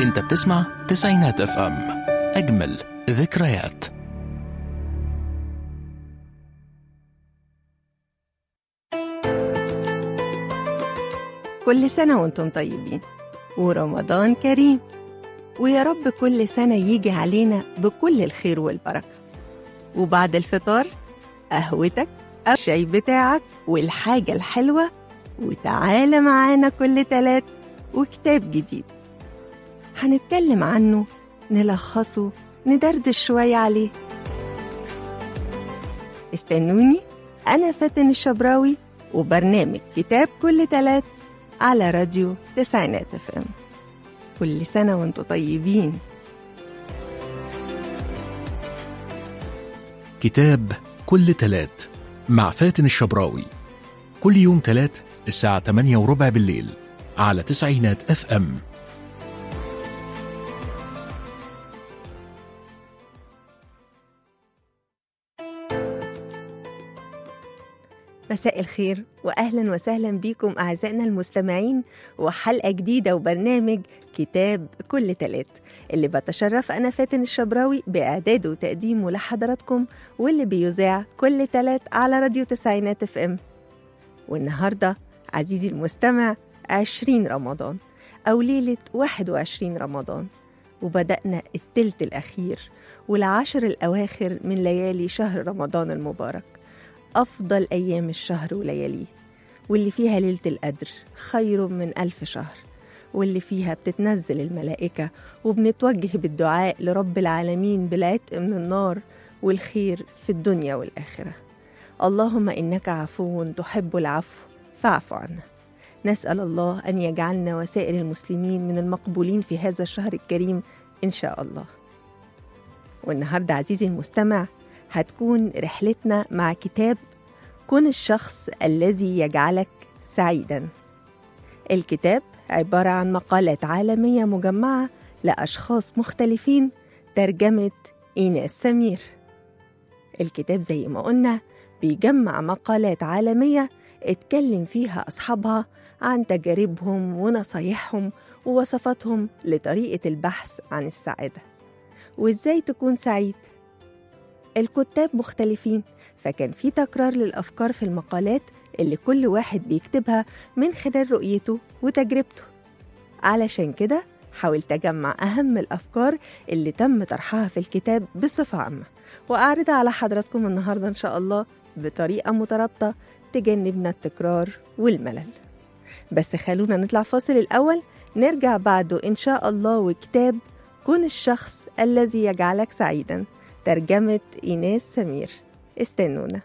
انت بتسمع تسعينات اف ام اجمل ذكريات كل سنة وانتم طيبين ورمضان كريم ويا رب كل سنة يجي علينا بكل الخير والبركة وبعد الفطار قهوتك أو الشاي بتاعك والحاجة الحلوة وتعالى معانا كل تلات وكتاب جديد هنتكلم عنه نلخصه ندردش شوية عليه استنوني أنا فاتن الشبراوي وبرنامج كتاب كل تلات على راديو تسعينات اف ام كل سنة وانتم طيبين كتاب كل تلات مع فاتن الشبراوي كل يوم تلات الساعة 8 وربع بالليل على تسعينات اف ام مساء الخير واهلا وسهلا بيكم اعزائنا المستمعين وحلقه جديده وبرنامج كتاب كل تلات اللي بتشرف انا فاتن الشبراوي باعداده وتقديمه لحضراتكم واللي بيذاع كل تلات على راديو تسعينات اف ام والنهارده عزيزي المستمع 20 رمضان او ليله 21 رمضان وبدأنا التلت الأخير والعشر الأواخر من ليالي شهر رمضان المبارك أفضل أيام الشهر ولياليه واللي فيها ليلة القدر خير من ألف شهر واللي فيها بتتنزل الملائكة وبنتوجه بالدعاء لرب العالمين بالعتق من النار والخير في الدنيا والآخرة اللهم إنك عفو تحب العفو فاعف عنا نسأل الله أن يجعلنا وسائر المسلمين من المقبولين في هذا الشهر الكريم إن شاء الله والنهاردة عزيزي المستمع هتكون رحلتنا مع كتاب كن الشخص الذي يجعلك سعيدا الكتاب عبارة عن مقالات عالمية مجمعة لأشخاص مختلفين ترجمة إيناس سمير الكتاب زي ما قلنا بيجمع مقالات عالمية اتكلم فيها أصحابها عن تجاربهم ونصايحهم ووصفاتهم لطريقة البحث عن السعادة وإزاي تكون سعيد الكتاب مختلفين فكان في تكرار للأفكار في المقالات اللي كل واحد بيكتبها من خلال رؤيته وتجربته علشان كده حاولت أجمع أهم الأفكار اللي تم طرحها في الكتاب بصفة عامة وأعرضها على حضراتكم النهاردة إن شاء الله بطريقة مترابطة تجنبنا التكرار والملل بس خلونا نطلع فاصل الأول نرجع بعده إن شاء الله وكتاب كن الشخص الذي يجعلك سعيدا ترجمة إيناس سمير استنونا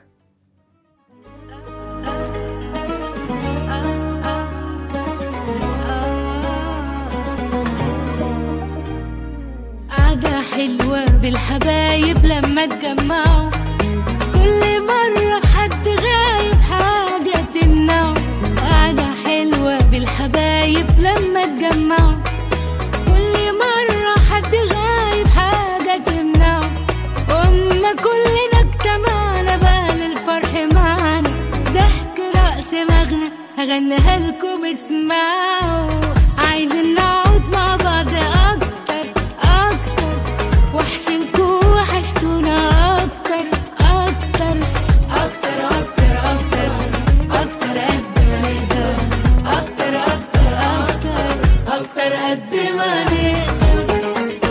قعدة حلوة بالحبايب لما اتجمعوا كل مرة حد غايب حاجة تمنعه قعدة حلوة بالحبايب لما اتجمعوا كل مرة حد غايب حاجة تمنعه وأما كلنا اجتمعنا بقى للفرح معانا ضحك رأس مغنى هغنيها لكم اسمعوا عايزين نقعد مع بعض أكتر أكتر وحشنكوا وحشتونا أكتر أكتر أكتر أكتر أكتر أكتر قد ما نقدر أكتر أكتر أكتر أكتر قد ما نقدر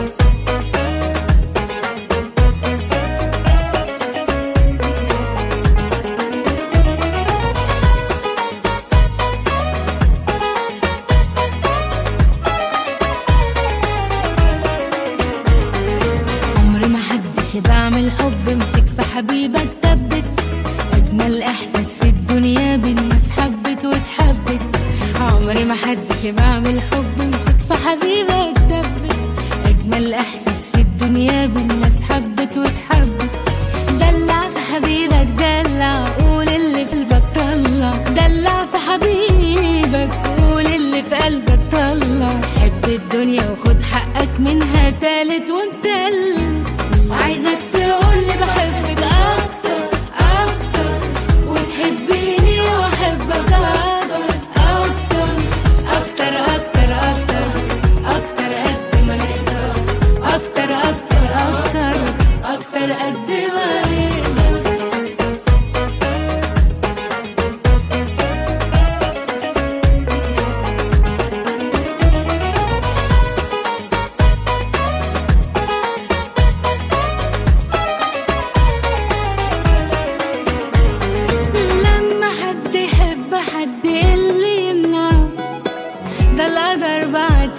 عمر ما حدش بعمل حب مسك في حبيبك ثبت اجمل احساس في الدنيا بالناس حبت واتحبت عمري ما حدش بعمل حب مسك في حبيبك ثبت اجمل احساس في الدنيا بالناس حبت واتحبت دلع في حبيبك دلع قول اللي في قلبك طلع دلع في حبيبك قول اللي في قلبك طلع حب الدنيا وخد حقك منها تالت ومتلت عايزك تقولي بحبك اكتر اكتر وتحبيني واحبك اكتر اكتر اكتر اكتر اكتر اكتر قد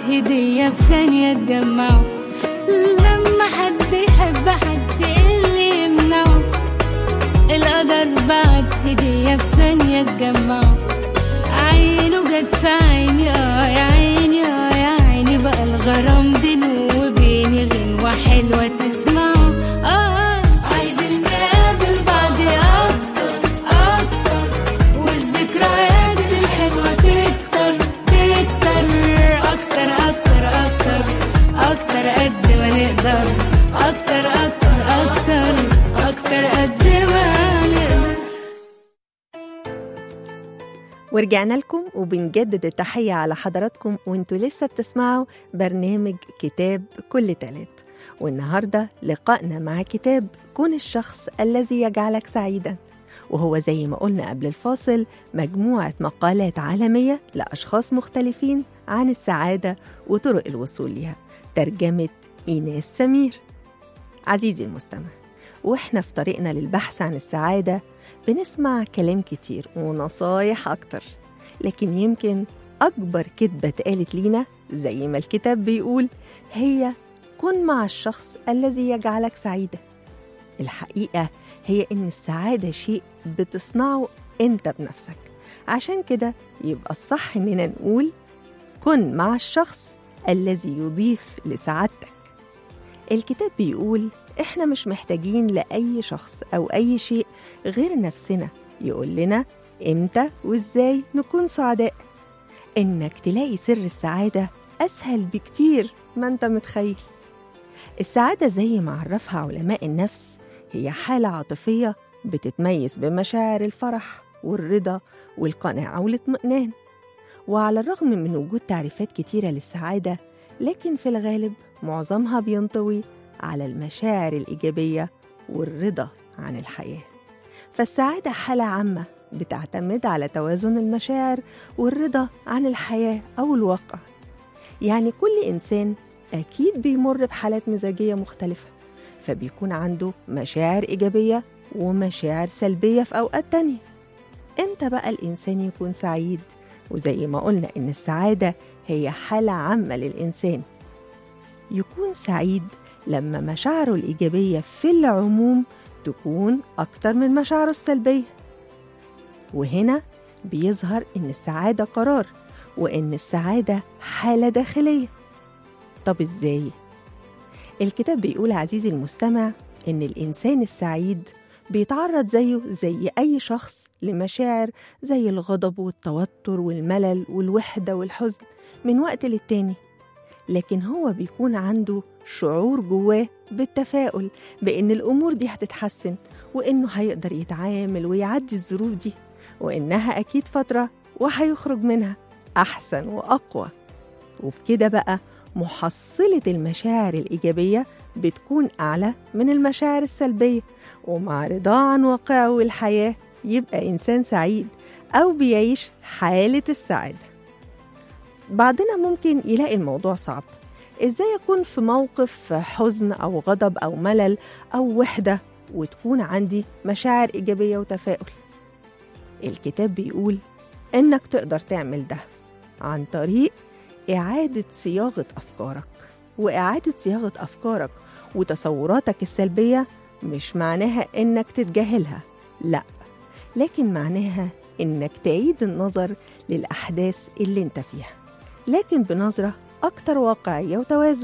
هدية في ثانية تجمعه لما حد يحب حد إيه اللي يمنعه القدر بعد هدية في ثانية تجمعه عينه جت في عيني اه يا عيني اه يا عيني بقى الغرام بينه وبيني غنوة حلوة تسمعه اه عايزين نقابل بعض اكتر اكتر والذكريات الحلوة تكتر تكتر اكتر اكتر اكتر اكتر قد ما نقدر اكتر اكتر اكتر اكتر قد ما نقدر ورجعنا لكم وبنجدد التحية على حضراتكم وانتوا لسه بتسمعوا برنامج كتاب كل تلات والنهاردة لقائنا مع كتاب كن الشخص الذي يجعلك سعيدا وهو زي ما قلنا قبل الفاصل مجموعة مقالات عالمية لأشخاص مختلفين عن السعادة وطرق الوصول لها ترجمة إيناس سمير عزيزي المستمع واحنا في طريقنا للبحث عن السعادة بنسمع كلام كتير ونصايح أكتر لكن يمكن أكبر كذبة اتقالت لينا زي ما الكتاب بيقول هي كن مع الشخص الذي يجعلك سعيدا الحقيقة هي إن السعادة شيء بتصنعه أنت بنفسك عشان كده يبقى الصح إننا نقول كن مع الشخص الذي يضيف لسعادتك الكتاب بيقول إحنا مش محتاجين لأي شخص أو أي شيء غير نفسنا يقول لنا إمتى وإزاي نكون سعداء إنك تلاقي سر السعادة أسهل بكتير ما أنت متخيل السعادة زي ما عرفها علماء النفس هي حالة عاطفية بتتميز بمشاعر الفرح والرضا والقناعة والاطمئنان وعلى الرغم من وجود تعريفات كتيرة للسعادة لكن في الغالب معظمها بينطوي على المشاعر الإيجابية والرضا عن الحياة فالسعادة حالة عامة بتعتمد على توازن المشاعر والرضا عن الحياة أو الواقع يعني كل إنسان أكيد بيمر بحالات مزاجية مختلفة فبيكون عنده مشاعر إيجابية ومشاعر سلبية في أوقات تانية إمتى بقى الإنسان يكون سعيد؟ وزي ما قلنا إن السعادة هي حالة عامة للإنسان يكون سعيد لما مشاعره الإيجابية في العموم تكون أكتر من مشاعره السلبية وهنا بيظهر إن السعادة قرار وإن السعادة حالة داخلية طب إزاي؟ الكتاب بيقول عزيزي المستمع إن الإنسان السعيد بيتعرض زيه زي أي شخص لمشاعر زي الغضب والتوتر والملل والوحدة والحزن من وقت للتاني لكن هو بيكون عنده شعور جواه بالتفاؤل بإن الأمور دي هتتحسن وإنه هيقدر يتعامل ويعدي الظروف دي وإنها أكيد فترة وهيخرج منها أحسن وأقوى وبكده بقى محصلة المشاعر الإيجابية بتكون أعلى من المشاعر السلبية ومع رضاه عن واقعه والحياة يبقى إنسان سعيد أو بيعيش حالة السعادة بعضنا ممكن يلاقي الموضوع صعب إزاي أكون في موقف حزن أو غضب أو ملل أو وحدة وتكون عندي مشاعر إيجابية وتفاؤل الكتاب بيقول إنك تقدر تعمل ده عن طريق إعادة صياغة أفكارك وإعادة صياغة أفكارك وتصوراتك السلبية مش معناها إنك تتجاهلها لأ لكن معناها إنك تعيد النظر للأحداث اللي أنت فيها لكن بنظرة أكتر واقعية وتوازن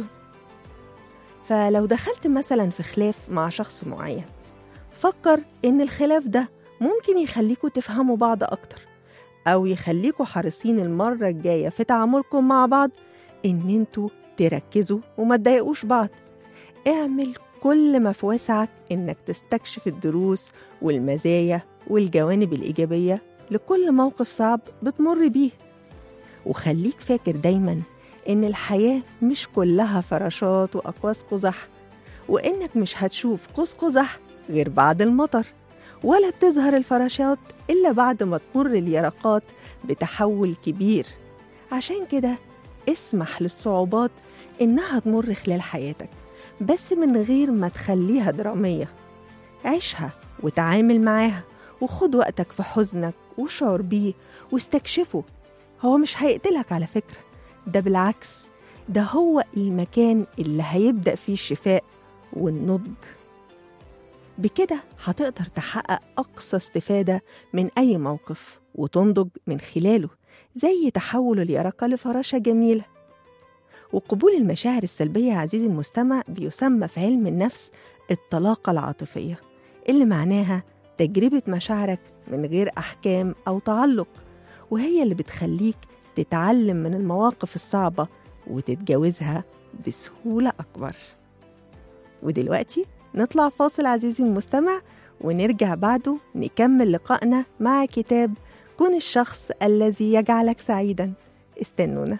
فلو دخلت مثلا في خلاف مع شخص معين فكر إن الخلاف ده ممكن يخليكوا تفهموا بعض أكتر أو يخليكوا حريصين المرة الجاية في تعاملكم مع بعض إن انتوا تركزوا وما تضايقوش بعض اعمل كل ما في وسعك إنك تستكشف الدروس والمزايا والجوانب الإيجابية لكل موقف صعب بتمر بيه وخليك فاكر دايما إن الحياة مش كلها فراشات وأقواس قزح وإنك مش هتشوف قوس قزح غير بعد المطر ولا بتظهر الفراشات إلا بعد ما تمر اليرقات بتحول كبير عشان كده اسمح للصعوبات إنها تمر خلال حياتك بس من غير ما تخليها درامية عيشها وتعامل معاها وخد وقتك في حزنك وشعر بيه واستكشفه هو مش هيقتلك على فكرة ده بالعكس ده هو المكان اللي هيبدأ فيه الشفاء والنضج بكده هتقدر تحقق أقصى استفادة من أي موقف وتنضج من خلاله زي تحول اليرقة لفراشة جميلة وقبول المشاعر السلبية عزيزي المستمع بيسمى في علم النفس الطلاقة العاطفية اللي معناها تجربة مشاعرك من غير أحكام أو تعلق وهي اللي بتخليك تتعلم من المواقف الصعبة وتتجاوزها بسهولة أكبر ودلوقتي نطلع فاصل عزيزي المستمع ونرجع بعده نكمل لقائنا مع كتاب كن الشخص الذي يجعلك سعيدا استنونا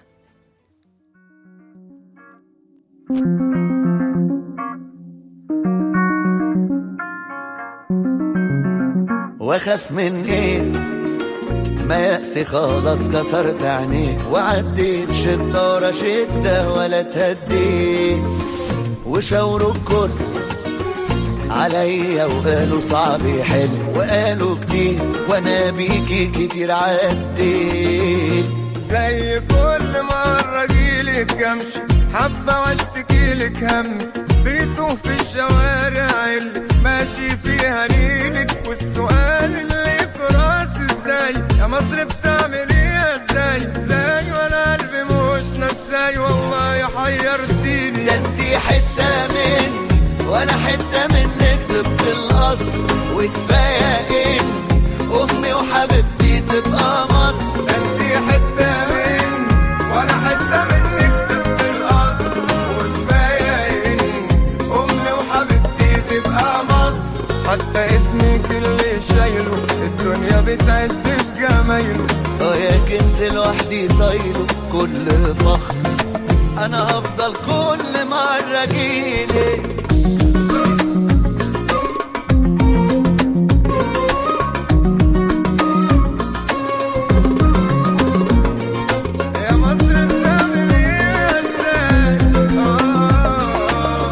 واخاف من ايه ما يأسي خلاص كسرت عينيه وعديت شدة ورا شدة ولا تهديت وشاوروا الكل عليا وقالوا صعب يحل وقالوا كتير وانا بيكي كتير عديت زي كل مرة جيلك امشي حبة واشتكيلك همي بيتوه في الشوارع اللي ماشي فيها نيلك والسؤال اللي في راسي ازاي يا مصر بتعمليها ازاي ازاي وانا قلبي مش نساي والله حيرتيني ده انتي حتة مني وانا حتة منك طبق الاصل وكفاية ان امي وحبيبتي تبقى مصر انتي حتة مني وانا حتة منك طبق الاصل وكفاية ان امي وحبيبتي تبقى مصر حتى اسمك اللي شايله الدنيا بتعد بجمايله اه يا كنز لوحدي طايله كل فخر انا هفضل كل مرة جيلك يا مصر بتعمل ايه ازاي آه.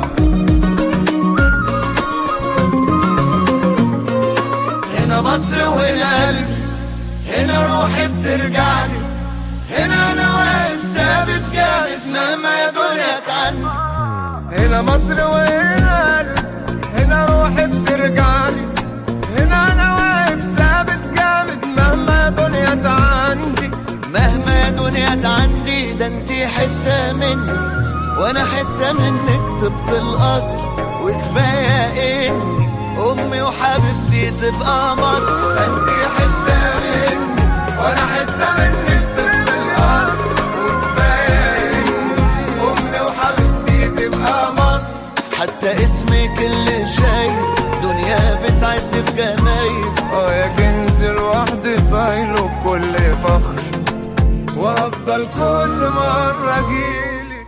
هنا مصر وهنا قلبي هنا روحي بترجعني هنا انا واقف ثابت جامد مهما يا دنيا تعني هنا مصر وهنا قلبي هنا روحي بترجعني هنا انا واقف ثابت جامد مهما دنيا عندي مهما يا دنيا عندي ده انتي حتة مني وانا حتة منك طبق الاصل وكفاية اني امي وحبيبتي تبقى مصر انتي حتة مني وانا حتة منك طبق الاصل وكفاية اني امي وحبيبتي تبقى مصر حتى اسمك اللي شايل دنيا بتعد في جمايل اه يا كنز لوحدي طايله بكل فخر وافضل كل مرة اجيلك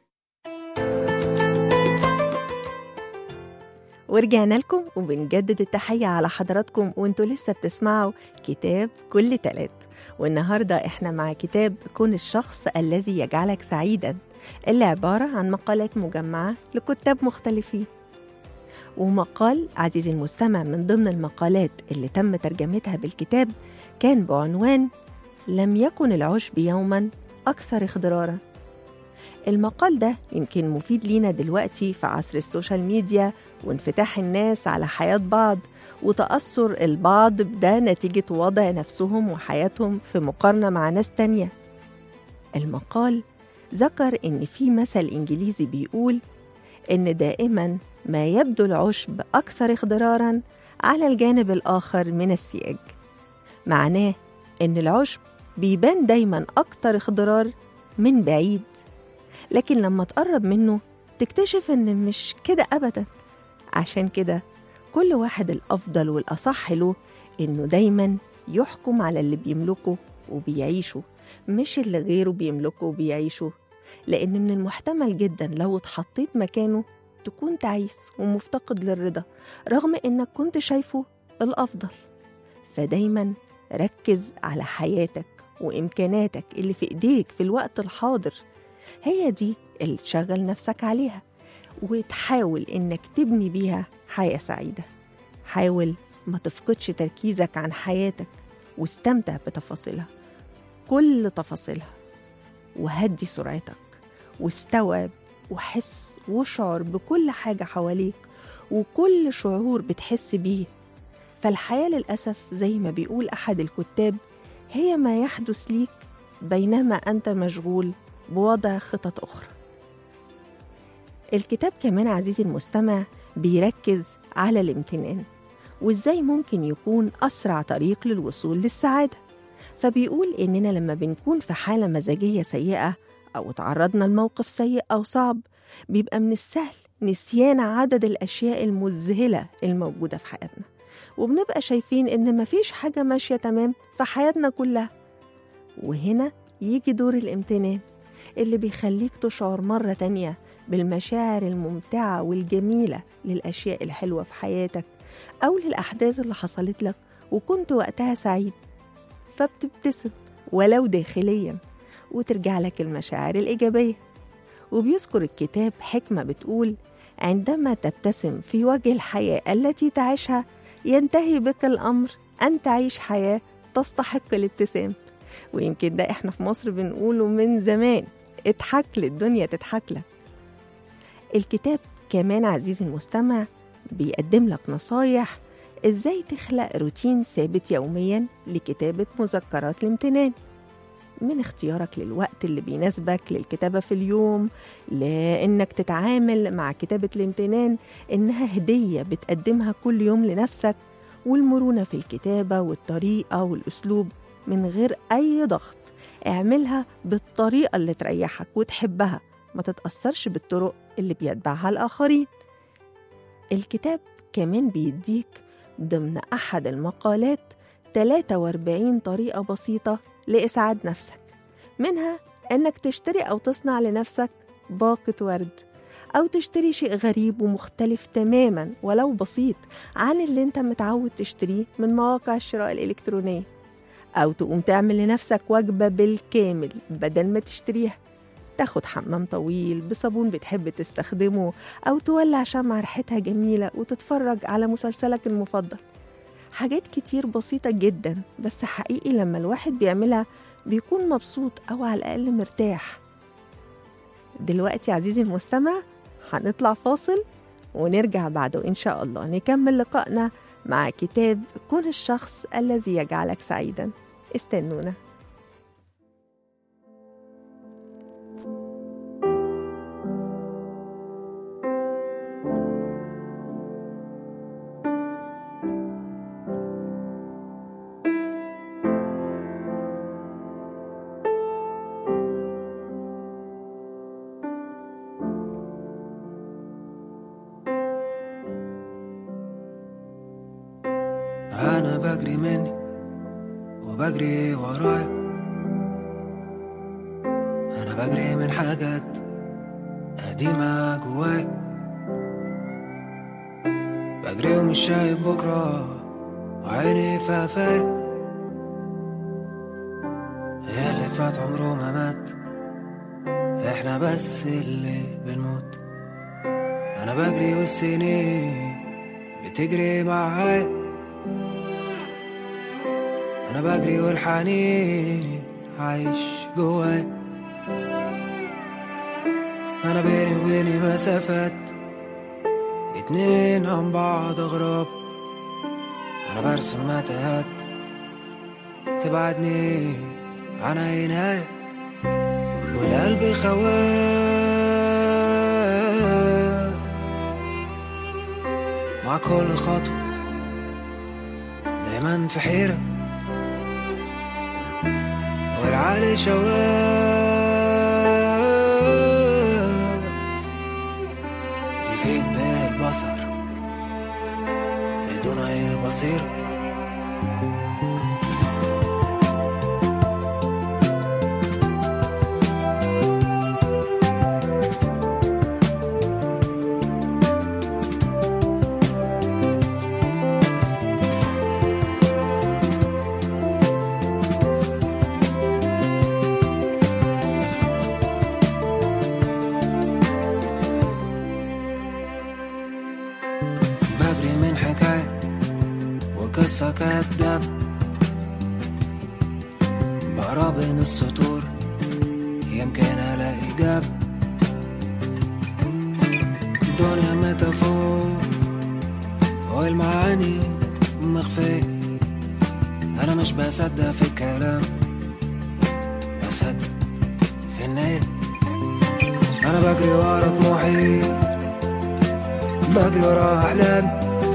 ورجعنا لكم وبنجدد التحية على حضراتكم وانتوا لسه بتسمعوا كتاب كل تلات والنهاردة احنا مع كتاب كن الشخص الذي يجعلك سعيدا اللي عبارة عن مقالات مجمعة لكتاب مختلفين ومقال عزيزي المستمع من ضمن المقالات اللي تم ترجمتها بالكتاب كان بعنوان لم يكن العشب يوما أكثر اخضرارا المقال ده يمكن مفيد لينا دلوقتي في عصر السوشيال ميديا وانفتاح الناس على حياة بعض وتأثر البعض بده نتيجة وضع نفسهم وحياتهم في مقارنة مع ناس تانية المقال ذكر إن في مثل إنجليزي بيقول إن دائما ما يبدو العشب أكثر اخضرارا على الجانب الآخر من السياج معناه إن العشب بيبان دايما أكتر اخضرار من بعيد لكن لما تقرب منه تكتشف إن مش كده أبدا عشان كده كل واحد الأفضل والأصح له إنه دايما يحكم على اللي بيملكه وبيعيشه مش اللي غيره بيملكه وبيعيشه لأن من المحتمل جدا لو اتحطيت مكانه تكون تعيس ومفتقد للرضا رغم إنك كنت شايفه الأفضل فدايما ركز على حياتك وإمكاناتك اللي في إيديك في الوقت الحاضر هي دي اللي تشغل نفسك عليها وتحاول إنك تبني بيها حياة سعيدة حاول ما تفقدش تركيزك عن حياتك واستمتع بتفاصيلها كل تفاصيلها وهدي سرعتك واستوعب وحس واشعر بكل حاجة حواليك وكل شعور بتحس بيه فالحياة للأسف زي ما بيقول أحد الكتاب هي ما يحدث ليك بينما أنت مشغول بوضع خطط أخرى الكتاب كمان عزيزي المستمع بيركز على الامتنان وإزاي ممكن يكون أسرع طريق للوصول للسعادة فبيقول إننا لما بنكون في حالة مزاجية سيئة أو تعرضنا لموقف سيء أو صعب بيبقى من السهل نسيان عدد الأشياء المذهلة الموجودة في حياتنا وبنبقى شايفين إن مفيش حاجة ماشية تمام في حياتنا كلها وهنا يجي دور الامتنان اللي بيخليك تشعر مرة تانية بالمشاعر الممتعة والجميلة للأشياء الحلوة في حياتك أو للأحداث اللي حصلت لك وكنت وقتها سعيد فبتبتسم ولو داخليا وترجع لك المشاعر الإيجابية وبيذكر الكتاب حكمة بتقول عندما تبتسم في وجه الحياة التي تعيشها ينتهي بك الأمر أن تعيش حياة تستحق الابتسام ويمكن ده احنا في مصر بنقوله من زمان اضحك للدنيا تضحك لك الكتاب كمان عزيزي المستمع بيقدم لك نصايح ازاي تخلق روتين ثابت يوميا لكتابة مذكرات الامتنان من اختيارك للوقت اللي بيناسبك للكتابة في اليوم لإنك تتعامل مع كتابة الامتنان إنها هدية بتقدمها كل يوم لنفسك والمرونة في الكتابة والطريقة والأسلوب من غير أي ضغط اعملها بالطريقة اللي تريحك وتحبها ما تتأثرش بالطرق اللي بيتبعها الآخرين الكتاب كمان بيديك ضمن أحد المقالات 43 طريقة بسيطة لإسعاد نفسك منها إنك تشتري أو تصنع لنفسك باقة ورد أو تشتري شيء غريب ومختلف تماما ولو بسيط عن اللي انت متعود تشتريه من مواقع الشراء الإلكترونية أو تقوم تعمل لنفسك وجبة بالكامل بدل ما تشتريها تاخد حمام طويل بصابون بتحب تستخدمه أو تولع شمعة ريحتها جميلة وتتفرج على مسلسلك المفضل حاجات كتير بسيطة جدا بس حقيقي لما الواحد بيعملها بيكون مبسوط أو على الأقل مرتاح دلوقتي عزيزي المستمع هنطلع فاصل ونرجع بعده إن شاء الله نكمل لقائنا مع كتاب كن الشخص الذي يجعلك سعيدا استنونا أنا بجري مني وبجري ورايا أنا بجري من حاجات قديمة جوايا بجري ومش شايف بكرة وعيني في قفايا هي اللي فات عمره ما مات احنا بس اللي بنموت أنا بجري والسنين بتجري معايا انا بجري والحنين عايش جواي انا بيني وبيني مسافات اتنين عن بعض اغراب انا برسم متاهات تبعدني عن عيناي والقلب خواه مع كل خطوة دايما في حيرة والعالي شواف يفيد بالبصر بدون أي بصيرة بجري من حكاية وقصة كداب بقرا بين السطور يمكن ألاقي جاب مش بصدق في الكلام بصدق في النية أنا بجري ورا طموحي بجري ورا أحلامي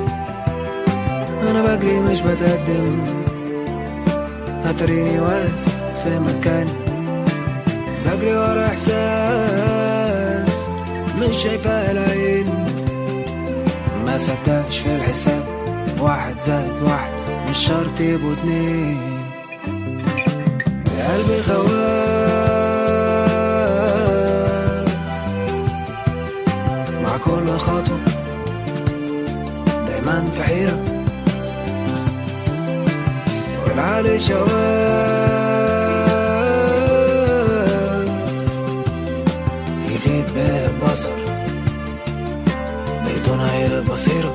أنا بجري مش بتقدم هتريني واقف في مكاني بجري ورا إحساس مش شايفاه العين ما صدقتش في الحساب واحد زائد واحد مش شرط يبقوا اتنين يا قلبي خواف مع كل خطوة دايما في حيرة والعالي شواف يفيد به البصر بدون أي بصيرة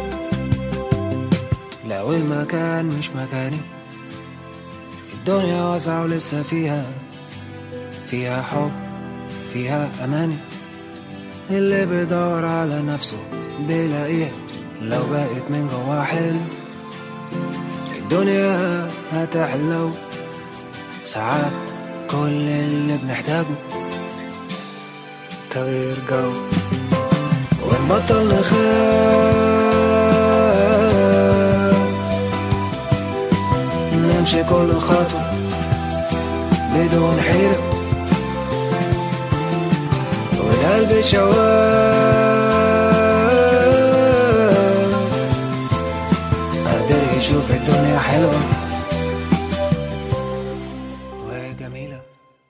لو المكان مش مكاني الدنيا واسعة ولسه فيها فيها حب فيها أماني اللي بيدور على نفسه بيلاقيها لو بقت من جوا حلو الدنيا هتحلو ساعات كل اللي بنحتاجه تغيير جو ونبطل نخاف نمشي كل خطوة بدون حيرة والقلب شواف قادر يشوف الدنيا حلوة وجميلة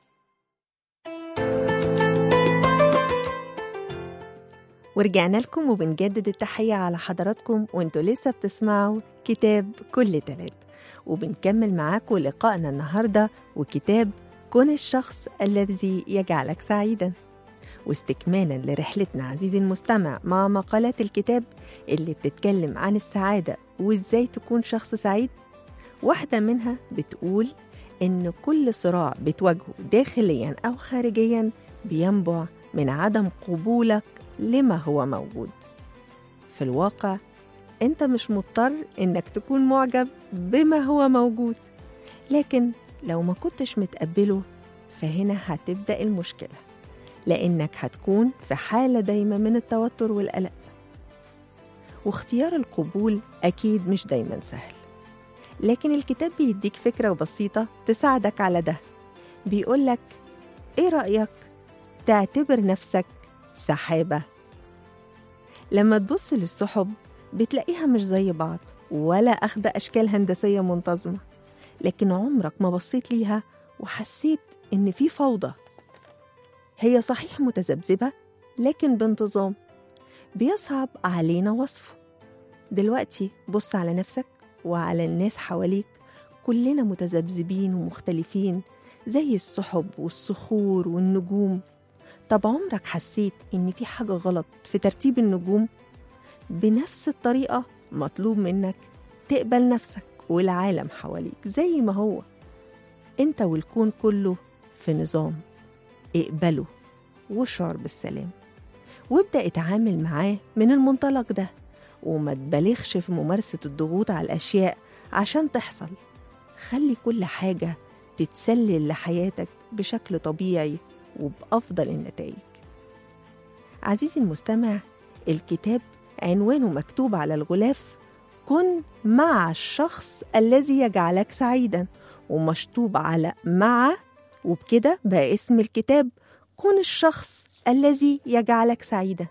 ورجعنا لكم وبنجدد التحية على حضراتكم وانتوا لسه بتسمعوا كتاب كل تلات وبنكمل معاكم لقائنا النهاردة وكتاب كن الشخص الذي يجعلك سعيدا واستكمالا لرحلتنا عزيزي المستمع مع مقالات الكتاب اللي بتتكلم عن السعادة وازاي تكون شخص سعيد واحدة منها بتقول إن كل صراع بتواجهه داخليا أو خارجيا بينبع من عدم قبولك لما هو موجود في الواقع انت مش مضطر انك تكون معجب بما هو موجود لكن لو ما كنتش متقبله فهنا هتبدأ المشكلة لأنك هتكون في حالة دايمة من التوتر والقلق واختيار القبول أكيد مش دايما سهل لكن الكتاب بيديك فكرة بسيطة تساعدك على ده بيقولك إيه رأيك تعتبر نفسك سحابة لما تبص للسحب بتلاقيها مش زي بعض ولا أخد أشكال هندسية منتظمة لكن عمرك ما بصيت ليها وحسيت إن في فوضى هي صحيح متذبذبة لكن بانتظام بيصعب علينا وصفه دلوقتي بص على نفسك وعلى الناس حواليك كلنا متذبذبين ومختلفين زي السحب والصخور والنجوم طب عمرك حسيت إن في حاجة غلط في ترتيب النجوم؟ بنفس الطريقة مطلوب منك تقبل نفسك والعالم حواليك زي ما هو انت والكون كله في نظام اقبله واشعر بالسلام وابدأ اتعامل معاه من المنطلق ده وما تبالغش في ممارسة الضغوط على الأشياء عشان تحصل خلي كل حاجة تتسلل لحياتك بشكل طبيعي وبأفضل النتائج عزيزي المستمع الكتاب عنوانه مكتوب على الغلاف كن مع الشخص الذي يجعلك سعيدا ومشطوب على مع وبكده بقى اسم الكتاب كن الشخص الذي يجعلك سعيدا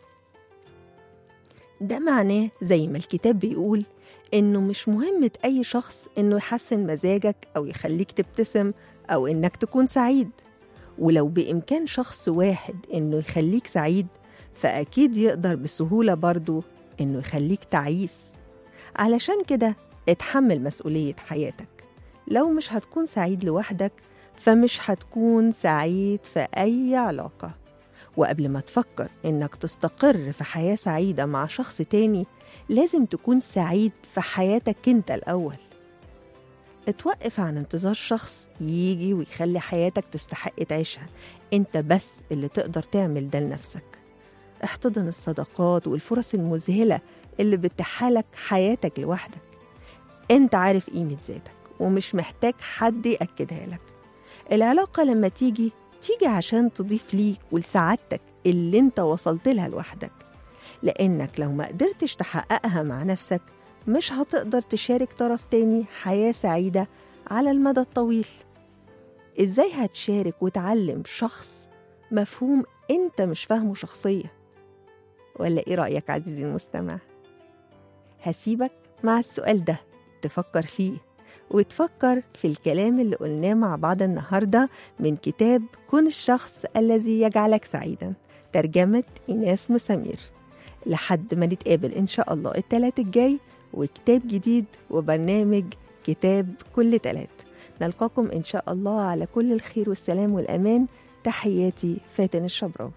ده معناه زي ما الكتاب بيقول إنه مش مهمة أي شخص إنه يحسن مزاجك أو يخليك تبتسم أو إنك تكون سعيد ولو بإمكان شخص واحد إنه يخليك سعيد فأكيد يقدر بسهولة برضه إنه يخليك تعيس علشان كده اتحمل مسؤولية حياتك لو مش هتكون سعيد لوحدك فمش هتكون سعيد في أي علاقة وقبل ما تفكر إنك تستقر في حياة سعيدة مع شخص تاني لازم تكون سعيد في حياتك أنت الأول اتوقف عن انتظار شخص يجي ويخلي حياتك تستحق تعيشها انت بس اللي تقدر تعمل ده لنفسك احتضن الصداقات والفرص المذهلة اللي بتحالك حياتك لوحدك انت عارف قيمة ذاتك ومش محتاج حد يأكدها لك العلاقة لما تيجي تيجي عشان تضيف ليك ولسعادتك اللي انت وصلت لها لوحدك لأنك لو ما قدرتش تحققها مع نفسك مش هتقدر تشارك طرف تاني حياة سعيدة على المدى الطويل ازاي هتشارك وتعلم شخص مفهوم انت مش فاهمه شخصيا ولا ايه رأيك عزيزي المستمع هسيبك مع السؤال ده تفكر فيه وتفكر في الكلام اللي قلناه مع بعض النهاردة من كتاب كن الشخص الذي يجعلك سعيدا ترجمة إيناس مسامير لحد ما نتقابل إن شاء الله التلات الجاي وكتاب جديد وبرنامج كتاب كل تلات نلقاكم إن شاء الله على كل الخير والسلام والأمان تحياتي فاتن الشبراوي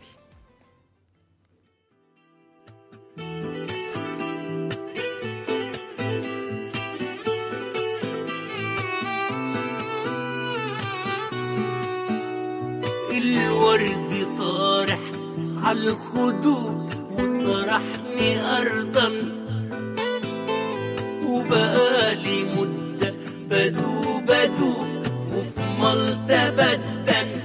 الورد طارح على الخدود وطرحني أرضا وبقالي مدة بدوب بدوب وفي ملطة بدن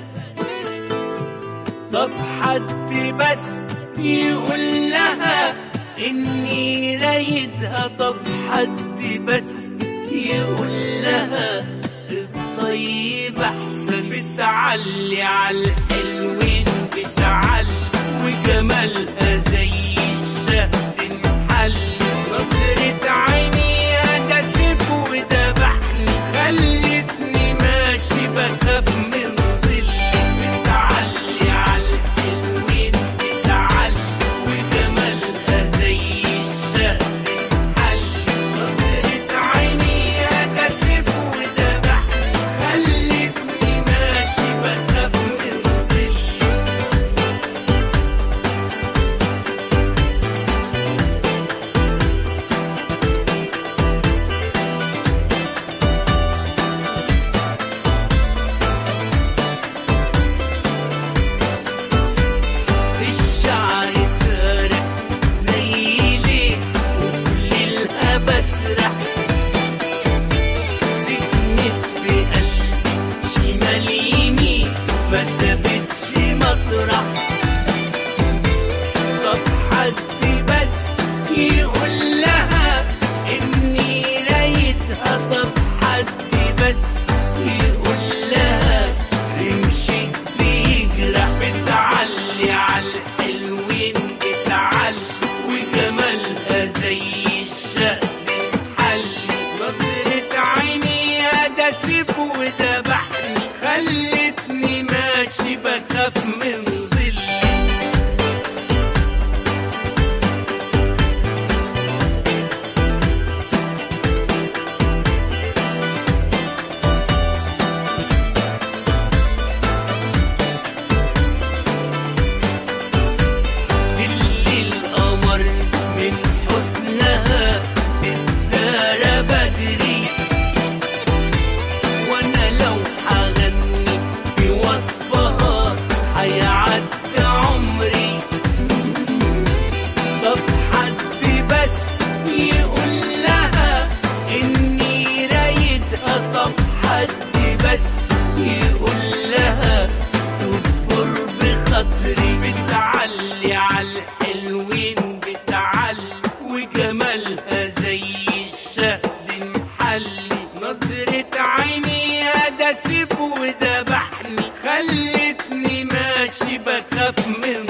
طب حد بس يقول لها إني رايدها طب حد بس يقول لها الطيب أحسن بتعلي على الحلوين بتعلي وجمالها زي الشهد المحل نظرة عينيها ده سيف ودبحني خلتني ماشي بخاف من ظل بتعلي على الحلوين بتعلي وجمالها زي الشهد المحل نظرة عينيها ده سيف ودبحني خلتني ماشي بخاف من ظل الشعر سارح زي ليه وفي ليلها بسرح سكنت في قلبي شمال يمين ما سابتش مطرح طب حد بس يقول لها اني رايدها طب حد بس يقول لها رمشك بيجرح بتعلي على الحلوين بتعلي وجمالها زي الشهد محلي نظرة عينيها ده سيف ودبحني خلتني ماشي بخاف من ظل اللي القمر من حسنها اتدارى بدري وانا لو هغني في وصفها هيعدي عمري طب حد بس يقول لها اني رايدها طب حد بس يقول لها تكبر بخاطري بتعلي على الحلوين بتعلي وجمالها زي الشهد محلي نظرة عينيها ده سيف ودبحني خلتني ماشي بخاف من